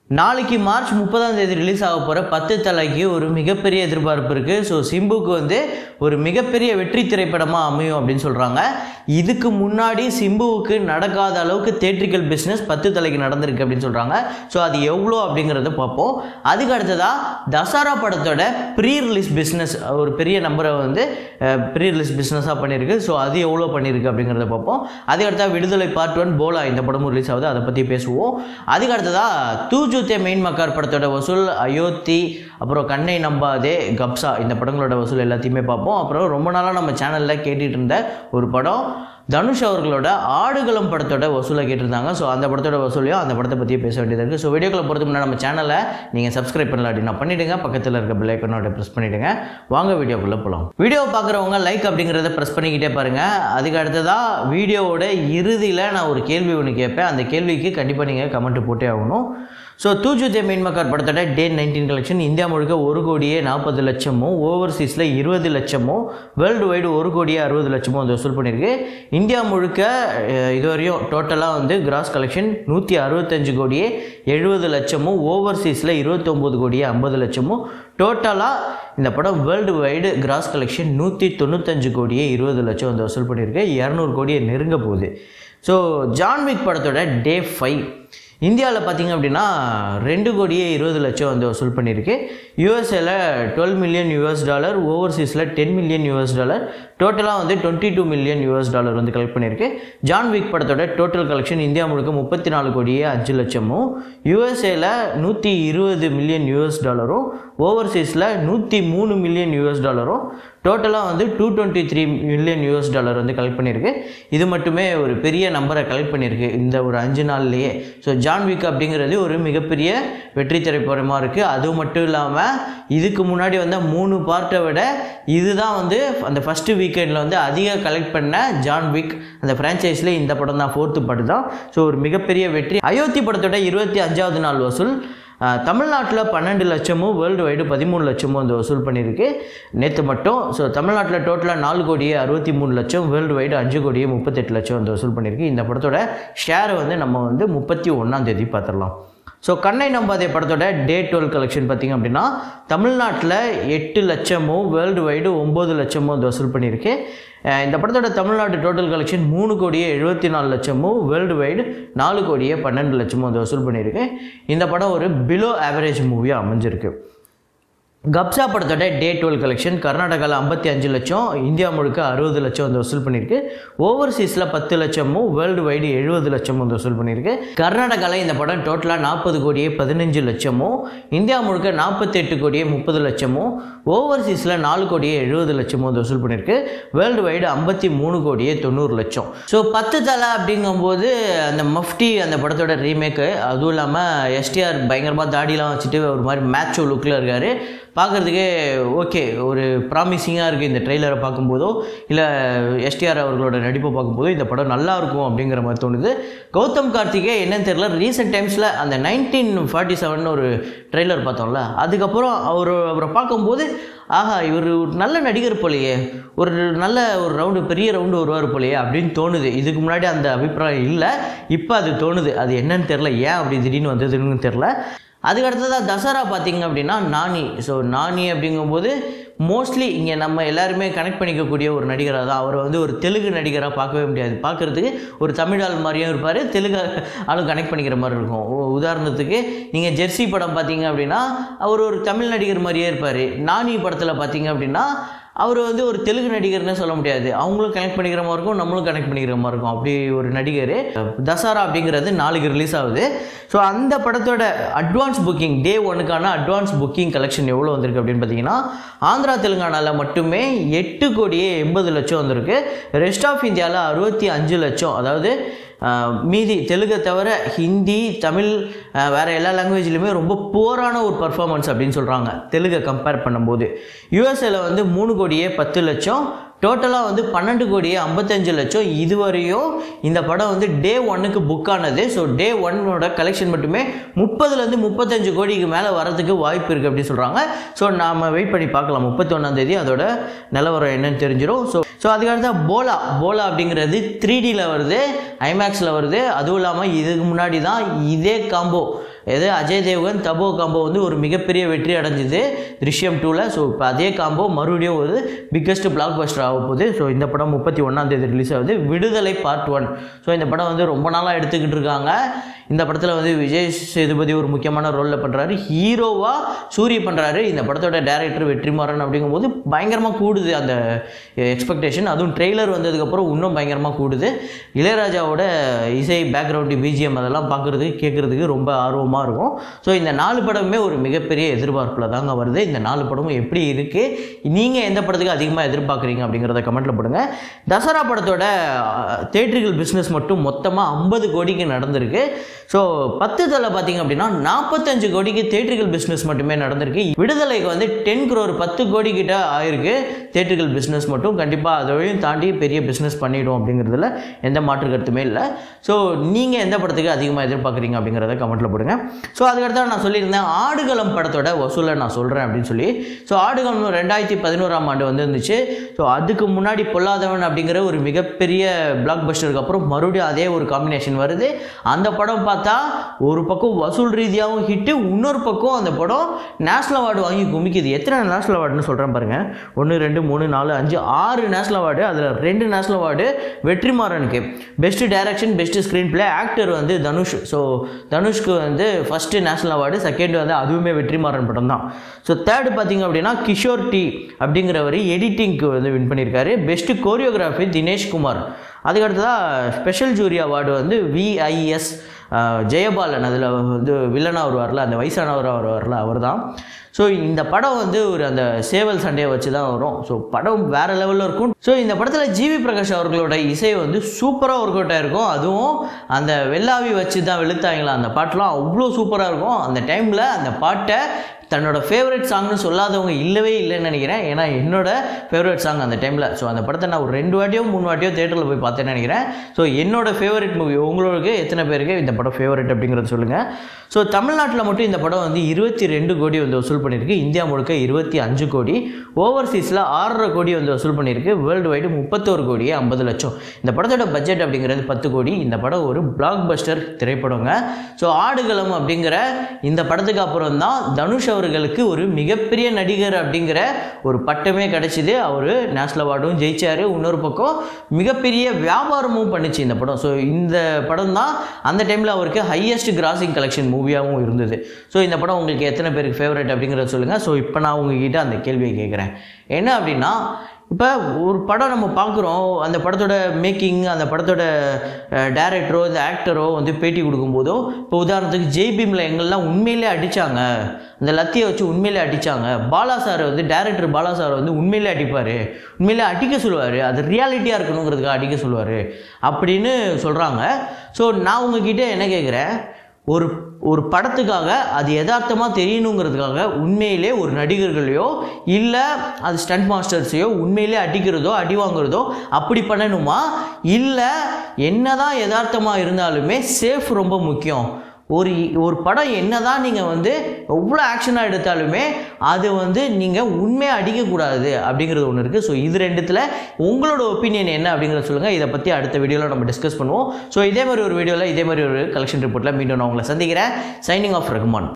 நாளைக்கு மார்ச் முப்பதாம் தேதி ரிலீஸ் ஆக போகிற பத்து தலைக்கு ஒரு மிகப்பெரிய எதிர்பார்ப்பு இருக்குது ஸோ சிம்புக்கு வந்து ஒரு மிகப்பெரிய வெற்றி திரைப்படமாக அமையும் அப்படின்னு சொல்கிறாங்க இதுக்கு முன்னாடி சிம்புவுக்கு நடக்காத அளவுக்கு தேட்ரிக்கல் பிஸ்னஸ் பத்து தலைக்கு நடந்திருக்கு அப்படின்னு சொல்கிறாங்க ஸோ அது எவ்வளோ அப்படிங்கிறத பார்ப்போம் அதுக்கு அடுத்ததாக தசரா படத்தோட ப்ரீ ரிலீஸ் பிஸ்னஸ் ஒரு பெரிய நம்பரை வந்து ப்ரீ ரிலீஸ் பிஸ்னஸாக பண்ணியிருக்கு ஸோ அது எவ்வளோ பண்ணியிருக்கு அப்படிங்கிறத பார்ப்போம் அதுக்கு அடுத்தா விடுதலை பார்ட் ஒன் போலா இந்த படமும் ரிலீஸ் ஆகுது அதை பற்றி பேசுவோம் அதுக்கு அடுத்ததாக தூஜுத்தே மெயின் மக்கார் படத்தோட வசூல் அயோத்தி அப்புறம் கண்ணை நம்பாதே கப்சா இந்த படங்களோட வசூல் எல்லாத்தையுமே பார்ப்போம் அப்புறம் ரொம்ப நாளாக நம்ம சேனலில் கேட்டுட்டு இருந்த ஒரு படம் தனுஷ் அவர்களோட ஆடுகளம் படத்தோட வசூலை கேட்டிருந்தாங்க ஸோ அந்த படத்தோட வசூலையும் அந்த படத்தை பற்றியே பேச வேண்டியது இருக்குது ஸோ வீடியோக்களை பொறுத்து முன்னாடி நம்ம சேனலை நீங்கள் சப்ஸ்கிரைப் பண்ணல அப்படின்னா பண்ணிவிடுங்க பக்கத்தில் இருக்க பெல் ஐக்கனோட ப்ரெஸ் பண்ணிவிடுங்க வாங்க வீடியோக்குள்ளே போகலாம் வீடியோ பார்க்குறவங்க லைக் அப்படிங்கிறத ப்ரெஸ் பண்ணிக்கிட்டே பாருங்கள் அதுக்கு அடுத்ததாக வீடியோவோட இறுதியில் நான் ஒரு கேள்வி ஒன்று கேட்பேன் அந்த கேள்விக்கு கண்டிப்பாக நீங்கள் கமெண்ட் போட்டே ஆகணும் ஸோ தூஜுதே மீன்மக்கார் படத்தோட டே நைன்டீன் கலெக்ஷன் இந்தியா முழுக்க ஒரு கோடியே நாற்பது லட்சமும் ஓவர்சீஸில் இருபது லட்சமும் வேர்ல்டு வைடு ஒரு கோடியே அறுபது லட்சமும் வந்து வசூல் பண்ணியிருக்கு இந்தியா முழுக்க அஹ், இதுவரையும் டோட்டலாக வந்து கிராஸ் கலெக்ஷன் நூற்றி அறுபத்தஞ்சு கோடியே எழுபது லட்சமும் ஓவர்சீஸில் இருபத்தொம்போது கோடியே ஐம்பது லட்சமும் டோட்டலாக இந்த படம் வேர்ல்டு வைடு கிராஸ் கலெக்ஷன் நூற்றி தொண்ணூத்தஞ்சு கோடியே இருபது லட்சம் வந்து வசூல் பண்ணியிருக்கு இரநூறு கோடியை நெருங்க போகுது ஸோ ஜான்விக் படத்தோட டே ஃபைவ் இந்தியாவில் பார்த்தீங்க அப்படின்னா ரெண்டு கோடியே இருபது லட்சம் வந்து வசூல் பண்ணியிருக்கு யூஎஸ்ஏல டுவெல் மில்லியன் யூஎஸ் டாலர் ஓவர்சீஸில் டென் மில்லியன் யூஎஸ் டாலர் டோட்டலாக வந்து twenty two million US dollar வந்து கலெக்ட் பண்ணியிருக்கு ஜான் விக் படத்தோட டோட்டல் கலெக்ஷன் இந்தியா முழுக்க முப்பத்தி நாலு கோடியே அஞ்சு லட்சமும் யூஎஸ்ஏல நூற்றி இருபது மில்லியன் யூஎஸ் டாலரும் ஓவர்சீஸில் நூற்றி மூணு மில்லியன் யூஎஸ் டாலரும் டோட்டலாக வந்து two twenty three million US dollar வந்து கலெக்ட் பண்ணியிருக்கு இது மட்டுமே ஒரு பெரிய நம்பரை கலெக்ட் பண்ணியிருக்கு இந்த ஒரு அஞ்சு நாள்லேயே ஸோ ஜான் விக் அப்படிங்கிறது ஒரு மிகப்பெரிய வெற்றி திரைப்படமாக இருக்குது அது மட்டும் இல்லாமல் இதுக்கு முன்னாடி வந்த மூணு பார்ட்டை விட இதுதான் வந்து அந்த ஃபஸ்ட்டு வீக்கெண்டில் வந்து அதிக கலெக்ட் பண்ண ஜான் விக் அந்த ஃப்ரான்ச்சைஸில் இந்த படம் தான் ஃபோர்த்து படம் தான் ஸோ ஒரு மிகப்பெரிய வெற்றி அயோத்தி படத்தோட இருபத்தி அஞ்சாவது நாள் வசூல் தமிழ்நாட்டில் பன்னெண்டு லட்சமும் வேர்ல்டு வைடு பதிமூணு லட்சமும் வந்து வசூல் பண்ணியிருக்கு நேற்று மட்டும் ஸோ தமிழ்நாட்டில் டோட்டலாக நாலு கோடியே அறுபத்தி மூணு லட்சம் வேர்ல்டு வைடு அஞ்சு கோடியே முப்பத்தெட்டு லட்சம் வந்து வசூல் பண்ணியிருக்கு இந்த படத்தோட ஷேரை வந்து நம்ம வந்து முப்பத்தி ஒன்றாம் தேதி பார்த்துடலாம் ஸோ கண்ணை நம்பாதே படத்தோட டே டுவெல் கலெக்ஷன் பார்த்திங்க அப்படின்னா தமிழ்நாட்டில் எட்டு லட்சமும் வேர்ல்டு வைடு ஒம்பது லட்சமும் வந்து வசூல் பண்ணியிருக்கு அஹ் இந்த படத்தோட தமிழ்நாடு டோட்டல் கலெக்ஷன் மூணு கோடியே எழுபத்தி நாலு லட்சமும் வேர்ல்டு வைடு நாலு கோடியே பன்னெண்டு லட்சமும் வந்து வசூல் பண்ணியிருக்கு இந்த படம் ஒரு பிலோ ஆவரேஜ் மூவியாக அமைஞ்சிருக்கு கப்சா படத்தோட டே டுவெல் கலெக்ஷன் கர்நாடகாவில் ஐம்பத்தி அஞ்சு லட்சம் இந்தியா முழுக்க அறுபது லட்சம் வந்து வசூல் பண்ணியிருக்கு ஓவர்சீஸில் பத்து லட்சமும் வேர்ல்டு வைடு எழுபது லட்சமும் வந்து வசூல் பண்ணியிருக்கு கர்நாடகாவில் இந்த படம் டோட்டலாக நாற்பது கோடியே பதினஞ்சு லட்சமும் இந்தியா முழுக்க நாற்பத்தெட்டு கோடியே முப்பது லட்சமும் ஓவர்சீஸில் நாலு கோடியே எழுபது லட்சமும் வந்து வசூல் பண்ணியிருக்கு வேர்ல்டு வைடு ஐம்பத்தி மூணு கோடியே தொண்ணூறு லட்சம் ஸோ பத்து தலை அப்படிங்கும்போது அந்த மஃப்டி அந்த படத்தோட ரீமேக்கு அதுவும் இல்லாமல் எஸ்டிஆர் பயங்கரமாக தாடிலாம் வச்சுட்டு ஒரு மாதிரி மேட்சோ லுக்கில் இருக்கார் பார்க்குறதுக்கே ஓகே ஒரு ப்ராமிசிங்காக இருக்குது இந்த ட்ரெய்லரை பார்க்கும்போதோ இல்லை எஸ்டிஆர் அவர்களோட நடிப்பை பார்க்கும்போதோ இந்த படம் நல்லா இருக்கும் அப்படிங்கிற மாதிரி தோணுது கௌதம் கார்த்திகே என்னன்னு தெரியல ரீசெண்ட் டைம்ஸில் அந்த நைன்டீன் ஃபார்ட்டி செவன் ஒரு ட்ரெய்லர் பார்த்தோம்ல அதுக்கப்புறம் அவர் அவரை பார்க்கும்போது ஆஹா இவர் ஒரு நல்ல நடிகர் போலையே ஒரு நல்ல ஒரு ரவுண்டு பெரிய ரவுண்டு வருவார் போலையே அப்படின்னு தோணுது இதுக்கு முன்னாடி அந்த அபிப்பிராயம் இல்லை இப்போ அது தோணுது அது என்னன்னு தெரில ஏன் அப்படி திடீர்னு வந்ததுன்னு தெரில அதுக்கு அடுத்ததாக தசரா பார்த்தீங்க அப்படின்னா நானி ஸோ நானி அப்படிங்கும்போது மோஸ்ட்லி இங்கே நம்ம எல்லாருமே கனெக்ட் பண்ணிக்கக்கூடிய ஒரு நடிகராக தான் அவரை வந்து ஒரு தெலுங்கு நடிகராக பார்க்கவே முடியாது பார்க்குறதுக்கு ஒரு தமிழ் ஆள் மாதிரியும் இருப்பார் தெலுங்கு ஆளும் கனெக்ட் பண்ணிக்கிற மாதிரி இருக்கும் உ- உதாரணத்துக்கு நீங்கள் ஜெர்சி படம் பார்த்தீங்க அப்படின்னா அவர் ஒரு தமிழ் நடிகர் மாதிரியே இருப்பார் நானி படத்தில் பார்த்தீங்க அப்படின்னா அவர் வந்து ஒரு தெலுங்கு நடிகர்னே சொல்ல முடியாது அவங்களும் கனெக்ட் பண்ணிக்கிற மாதிரி இருக்கும் நம்மளும் கனெக்ட் பண்ணிக்கிற மாதிரி இருக்கும் அப்படி ஒரு நடிகர் தசரா அப்படிங்கிறது நாளைக்கு ரிலீஸ் ஆகுது ஸோ அந்த படத்தோட அட்வான்ஸ் புக்கிங் டே ஒனுக்கான அட்வான்ஸ் புக்கிங் கலெக்ஷன் எவ்வளோ வந்திருக்கு அப்படின்னு பார்த்தீங்கன்னா ஆந்திரா தெலுங்கானாவில் மட்டுமே எட்டு கோடியே எண்பது லட்சம் வந்திருக்கு ரெஸ்ட் ஆஃப் இந்தியாவில் அறுபத்தி அஞ்சு லட்சம் அதாவது ஆஹ், மீதி தெலுங்கை தவிர ஹிந்தி தமிழ் ஆஹ், வேற எல்லா லாங்குவேஜ்லையுமே ரொம்ப புவரான ஒரு பர்ஃபார்மன்ஸ் அப்படின்னு சொல்கிறாங்க தெலுங்கை கம்பேர் பண்ணும்போது யூஎஸ்ஏல வந்து மூணு கோடியே பத்து லட்சம் டோட்டலாக வந்து பன்னெண்டு கோடியே ஐம்பத்தஞ்சு லட்சம் இதுவரையும் இந்த படம் வந்து டே ஒன்னுக்கு புக் ஆனது ஸோ டே ஒன்னோட கலெக்ஷன் மட்டுமே முப்பதுலேருந்து முப்பத்தஞ்சு கோடிக்கு மேலே வரதுக்கு வாய்ப்பு இருக்குது அப்படின்னு சொல்கிறாங்க ஸோ நாம் வெயிட் பண்ணி பார்க்கலாம் முப்பத்தி ஒன்றாந்தேதி அதோட நிலவரம் என்னன்னு தெரிஞ்சிடும் ஸோ ஸோ அதுக்கடுத்து போலா போலா அப்படிங்கிறது த்ரீ டியில் வருது ஐமேக்ஸில் வருது அதுவும் இல்லாமல் இதுக்கு முன்னாடி தான் இதே காம்போ எது அஜய் தேவ்கன் தபோ காம்போ வந்து ஒரு மிகப்பெரிய வெற்றி அடைஞ்சுது திருஷ்யம் டூவில் ஸோ இப்போ அதே காம்போ மறுபடியும் ஒரு பிக்கஸ்ட் பிளாக் பஸ்டர் ஆக போகுது ஸோ இந்த படம் முப்பத்தி ஒன்றாம் தேதி ரிலீஸ் ஆகுது விடுதலை பார்ட் ஒன் ஸோ இந்த படம் வந்து ரொம்ப நாளாக எடுத்துக்கிட்டு இருக்காங்க இந்த படத்தில் வந்து விஜய் சேதுபதி ஒரு முக்கியமான ரோலில் பண்ணுறாரு ஹீரோவாக சூரிய பண்ணுறாரு இந்த படத்தோட டேரக்டர் வெற்றிமாறன் அப்படிங்கும்போது பயங்கரமாக கூடுது அந்த எக்ஸ்பெக்டேஷன் அதுவும் ட்ரெய்லர் வந்ததுக்கப்புறம் இன்னும் பயங்கரமாக கூடுது இளையராஜாவோட இசை பேக்ரவுண்டு பிஜிஎம் அதெல்லாம் பார்க்குறதுக்கு கேட்குறதுக்கு ரொம்ப ஆர்வமாக இருக்கும் ஸோ இந்த நாலு படமுமே ஒரு மிகப்பெரிய எதிர்பார்ப்பில் தாங்க வருது இந்த நாலு படமும் எப்படி இருக்குது நீங்கள் எந்த படத்துக்கு அதிகமாக எதிர்பார்க்குறீங்க அப்படிங்கிறத கமெண்ட்டில் போடுங்க தசரா படத்தோட தேட்டரிகள் பிஸ்னஸ் மட்டும் மொத்தமாக ஐம்பது கோடிக்கு நடந்திருக்கு ஸோ பத்து தலை பார்த்தீங்க அப்படின்னா நாற்பத்தஞ்சு கோடிக்கு தேட்டரிகள் பிஸ்னஸ் மட்டுமே நடந்திருக்கு விடுதலைக்கு வந்து டென் crore பத்து கோடி கிட்ட ஆயிருக்கு தேட்டரிகள் பிஸ்னஸ் மட்டும் கண்டிப்பாக அதையும் தாண்டி பெரிய பிஸ்னஸ் பண்ணிடும் அப்படிங்கிறதுல எந்த மாற்று கருத்துமே இல்லை ஸோ நீங்கள் எந்த படத்துக்கு அதிகமாக எதிர்பார்க்குறீங்க அப்படிங்கிறத கமெண்ட்டில் போடுங்க ஸோ அதுக்கடுத்து நான் சொல்லியிருந்தேன் ஆடுகளம் படத்தோட வசூலை நான் சொல்கிறேன் அப்படின்னு சொல்லி ஸோ ஆடுகளம் ரெண்டாயிரத்தி பதினோராம் ஆண்டு வந்து இருந்துச்சு ஸோ அதுக்கு முன்னாடி பொல்லாதவன் அப்படிங்கிற ஒரு மிகப்பெரிய பிளாக் பஸ்டருக்கு அப்புறம் மறுபடியும் அதே ஒரு காம்பினேஷன் வருது அந்த படம் பார்த்தா ஒரு பக்கம் வசூல் ரீதியாகவும் ஹிட்டு இன்னொரு பக்கம் அந்த படம் நேஷ்னல் அவார்டு வாங்கி குமிக்குது எத்தனை நேஷ்னல் அவார்டுன்னு சொல்கிறேன் பாருங்கள் ஒன்று ரெண்டு மூணு நாலு அஞ்சு ஆறு நேஷ்னல் அவார்டு அதில் ரெண்டு நேஷ்னல் அவார்டு வெற்றிமாறனுக்கு best direction best screenplay actor வந்து தனுஷ் ஸோ தனுஷ்க்கு வந்து ஃபஸ்ட்டு நேஷ்னல் அவார்டு செகண்ட் வந்து அதுவுமே வெற்றிமாறன் படம் தான் ஸோ தேர்டு பார்த்தீங்க அப்படின்னா கிஷோர் டி அப்படிங்கிறவர் எடிட்டிங்க்கு வந்து வின் பண்ணியிருக்காரு பெஸ்ட் கோரியோகிராஃபி தினேஷ் குமார் அதுக்கடுத்ததாக ஸ்பெஷல் ஜூரி அவார்டு வந்து விஐஎஸ் ஜெயபாலன் அதில் வந்து வில்லனாக வருவார்ல அந்த வயசானவராக வருவார்ல அவர் தான் ஸோ இந்த படம் வந்து ஒரு அந்த சேவல் சண்டையை வச்சு தான் வரும் ஸோ படம் வேறு லெவலில் இருக்கும் ஸோ இந்த படத்தில் ஜிவி பிரகாஷ் அவர்களோட இசை வந்து சூப்பராக ஒர்க் அவுட் ஆயிருக்கும் அதுவும் அந்த வெள்ளாவி வச்சு தான் வெளுத்தாங்களா அந்த பாட்டெலாம் அவ்வளோ சூப்பராக இருக்கும் அந்த டைமில் அந்த பாட்டை தன்னோட ஃபேவரட் சாங்னு சொல்லாதவங்க இல்லவே இல்லைன்னு நினைக்கிறேன் ஏன்னா என்னோட ஃபேவரட் சாங் அந்த டைமில் ஸோ அந்த படத்தை நான் ஒரு ரெண்டு வாட்டியோ மூணு வாட்டியோ தேட்டரில் போய் பார்த்தேன்னு நினைக்கிறேன் ஸோ என்னோட ஃபேவரட் மூவி உங்களுக்கு எத்தனை பேருக்கு இந்த படம் ஃபேவரட் அப்படிங்கிறத சொல்லுங்கள் ஸோ தமிழ்நாட்டில் மட்டும் இந்த படம் வந்து இருபத்தி ரெண்டு கோடி வந்து வசூல் பண்ணியிருக்கு இந்தியா முழுக்க இருபத்தி அஞ்சு கோடி ஓவர்சீஸில் ஆறரை கோடி வந்து வசூல் பண்ணியிருக்கு வேர்ல்டு வைடு முப்பத்தோரு கோடியே ஐம்பது லட்சம் இந்த படத்தோட பட்ஜெட் அப்படிங்கிறது பத்து கோடி இந்த படம் ஒரு பிளாக் பஸ்டர் திரைப்படங்க ஸோ ஆடுகளம் அப்படிங்கிற இந்த படத்துக்கு அப்புறம் தான் தனுஷ் அவர்களுக்கு ஒரு மிகப்பெரிய நடிகர் அப்படிங்கிற ஒரு பட்டமே கிடைச்சிது அவர் நேஷனல் அவார்டும் ஜெயிச்சார் இன்னொரு பக்கம் மிகப்பெரிய வியாபாரமும் பண்ணுச்சு இந்த படம் ஸோ இந்த படம் தான் அந்த டைமில் அவருக்கு ஹையஸ்ட் கிராசிங் கலெக்ஷன் மூவியாகவும் இருந்தது ஸோ இந்த படம் உங்களுக்கு எத்தனை பேருக்கு ஃபேவரட் அப்படிங்கிறத சொல்லுங்கள் ஸோ இப்போ நான் உங்ககிட்ட அந்த கேள்வியை கேட்குறேன் என்ன அப்படின்னா இப்போ ஒரு படம் நம்ம பார்க்குறோம் அந்த படத்தோட மேக்கிங் அந்த படத்தோட டேரக்டரோ இந்த ஆக்டரோ வந்து பேட்டி கொடுக்கும்போதோ இப்போ உதாரணத்துக்கு ஜெய் பீமில் எங்கெல்லாம் உண்மையிலே அடித்தாங்க அந்த லத்தியை வச்சு உண்மையிலே அடித்தாங்க பாலா சார் வந்து டேரக்டர் பாலா சார் வந்து உண்மையிலே அடிப்பார் உண்மையிலே அடிக்க சொல்லுவார் அது ரியாலிட்டியாக இருக்கணுங்கிறதுக்காக அடிக்க சொல்லுவார் அப்படின்னு சொல்கிறாங்க ஸோ நான் உங்ககிட்ட என்ன கேட்குறேன் ஒரு ஒரு படத்துக்காக அது யதார்த்தமாக தெரியணுங்கிறதுக்காக உண்மையிலே ஒரு நடிகர்களையோ இல்லை அது ஸ்டண்ட் மாஸ்டர்ஸையோ உண்மையிலே அடிக்கிறதோ அடி வாங்குறதோ அப்படி பண்ணணுமா இல்லை என்னதான் யதார்த்தமாக இருந்தாலுமே சேஃப் ரொம்ப முக்கியம் ஒரு ஒரு படம் என்னதான் நீங்கள் வந்து எவ்வளோ ஆக்ஷனாக எடுத்தாலுமே அது வந்து நீங்கள் உண்மையாக அடிக்கக்கூடாது அப்படிங்கிறது ஒன்று இருக்குது ஸோ இது ரெண்டுத்தில் உங்களோட ஒப்பீனியன் என்ன அப்படிங்கிறத சொல்லுங்கள் இதை பற்றி அடுத்த வீடியோவில் நம்ம டிஸ்கஸ் பண்ணுவோம் ஸோ இதே மாதிரி ஒரு வீடியோவில் இதே மாதிரி ஒரு கலெக்ஷன் ரிப்போர்ட்டில் மீண்டும் நான் உங்களை சந்திக்கிறேன் சைனிங் ஆஃப் ரகுமான்